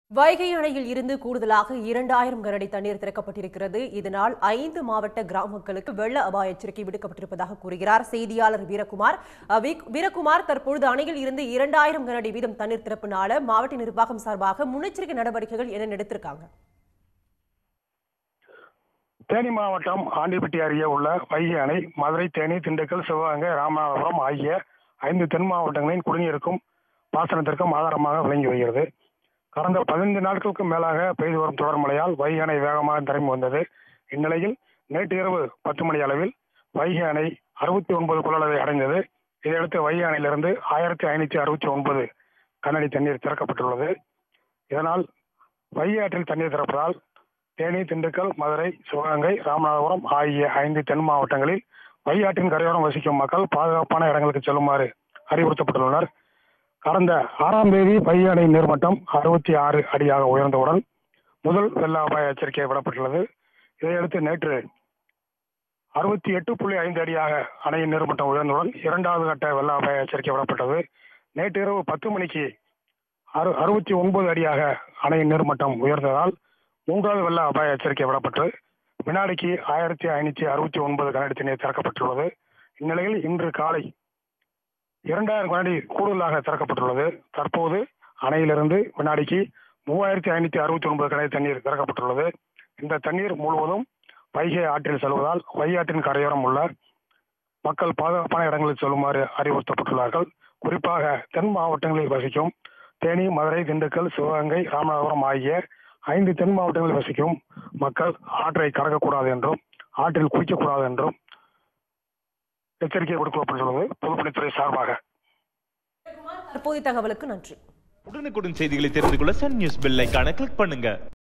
வைகை அணையில் இருந்து கூடுதலாக இரண்டாயிரம் கனஅடி தண்ணீர் திறக்கப்பட்டிருக்கிறது இதனால் ஐந்து மாவட்ட கிராமங்களுக்கு வெள்ள அபாய எச்சரிக்கை விடுக்கப்பட்டிருப்பதாக கூறுகிறார் செய்தியாளர் வீரகுமார் அஹ், வீ- வீரகுமார் தற்பொழுது அணையில் இருந்து இரண்டாயிரம் கனஅடி வீதம் தண்ணீர் திறப்பினால மாவட்ட நிர்வாகம் சார்பாக முன்னெச்சரிக்கை நடவடிக்கைகள் என்ன எடுத்திருக்காங்க தேனி மாவட்டம் ஆண்டிப்பட்டி அருகே உள்ள வைகை அணை மதுரை தேனி திண்டுக்கல் சிவகங்கை ராமநாதபுரம் ஆகிய ஐந்து தென் மாவட்டங்களின் குடிநீருக்கும் பாசனத்திற்கும் ஆதாரமாக விளங்கி வருகிறது கடந்த பதினைந்து நாட்களுக்கு மேலாக பெய்து வரும் தொடர் மழையால் வைகை அணை வேகமாக நிரம்பி வந்தது இந்நிலையில் நேற்று இரவு பத்து மணி அளவில் வைகை அணை அறுபத்தி ஒன்பது கொள்ளளவை அடைந்தது இதையடுத்து வைகை அணையிலிருந்து ஆயிரத்தி ஐநூற்றி அறுபத்தி ஒன்பது கனஅடி தண்ணீர் திறக்கப்பட்டுள்ளது இதனால் வைகை ஆற்றில் தண்ணீர் திறப்பதால் தேனி திண்டுக்கல் மதுரை சிவகங்கை ராமநாதபுரம் ஆகிய ஐந்து தென் மாவட்டங்களில் வையாற்றின் கரையோரம் வசிக்கும் மக்கள் பாதுகாப்பான இடங்களுக்கு செல்லுமாறு அறிவுறுத்தப்பட்டுள்ளனர் கடந்த ஆறாம் தேதி வைகை அணை நீர்மட்டம் அறுபத்தி ஆறு அடியாக உயர்ந்தவுடன் முதல் வெள்ள அபாய எச்சரிக்கை விடப்பட்டுள்ளது இதையடுத்து நேற்று அறுபத்தி எட்டு புள்ளி ஐந்து அடியாக அணையின் நீர்மட்டம் உயர்ந்தவுடன் இரண்டாவது கட்ட வெள்ள அபாய எச்சரிக்கை விடப்பட்டது நேற்று இரவு பத்து மணிக்கு அறு அறுபத்தி ஒன்பது அடியாக அணையின் நீர்மட்டம் உயர்ந்ததால் மூன்றாவது வெள்ள அபாய எச்சரிக்கை விடப்பட்டு வினாடிக்கு ஆயிரத்தி ஐநூற்றி அறுபத்தி ஒன்பது கனஅடி தண்ணீர் திறக்கப்பட்டுள்ளது இந்நிலையில் இன்று காலை இரண்டாயிரம் கனஅடி கூடுதலாக திறக்கப்பட்டுள்ளது தற்போது அணையிலிருந்து வினாடிக்கு மூவாயிரத்தி ஐநூற்றி அறுபத்தி ஒன்பது கனஅடி தண்ணீர் திறக்கப்பட்டுள்ளது இந்த தண்ணீர் முழுவதும் வைகை ஆற்றில் செல்வதால் வையாற்றின் கரையோரம் உள்ள மக்கள் பாதுகாப்பான இடங்களில் செல்லுமாறு அறிவுறுத்தப்பட்டுள்ளார்கள் குறிப்பாக தென் மாவட்டங்களில் வசிக்கும் தேனி மதுரை திண்டுக்கல் சிவகங்கை ராமநாதபுரம் ஆகிய ஐந்து தென் மாவட்டங்களில் வசிக்கும் மக்கள் ஆற்றை கடக்கக்கூடாது என்றும் ஆற்றில் குளிக்கக்கூடாது என்றும் எச்சரிக்கை விடுக்கப்பட்டுள்ளது பொதுப்பணித்துறை சார்பாக தற்போதைய தகவலுக்கு நன்றி உடனுக்குடன் செய்திகளை தெரிந்து கொள்ள சன் நியூஸ் பெல் ஐகானை கிளிக் பண்ணுங்க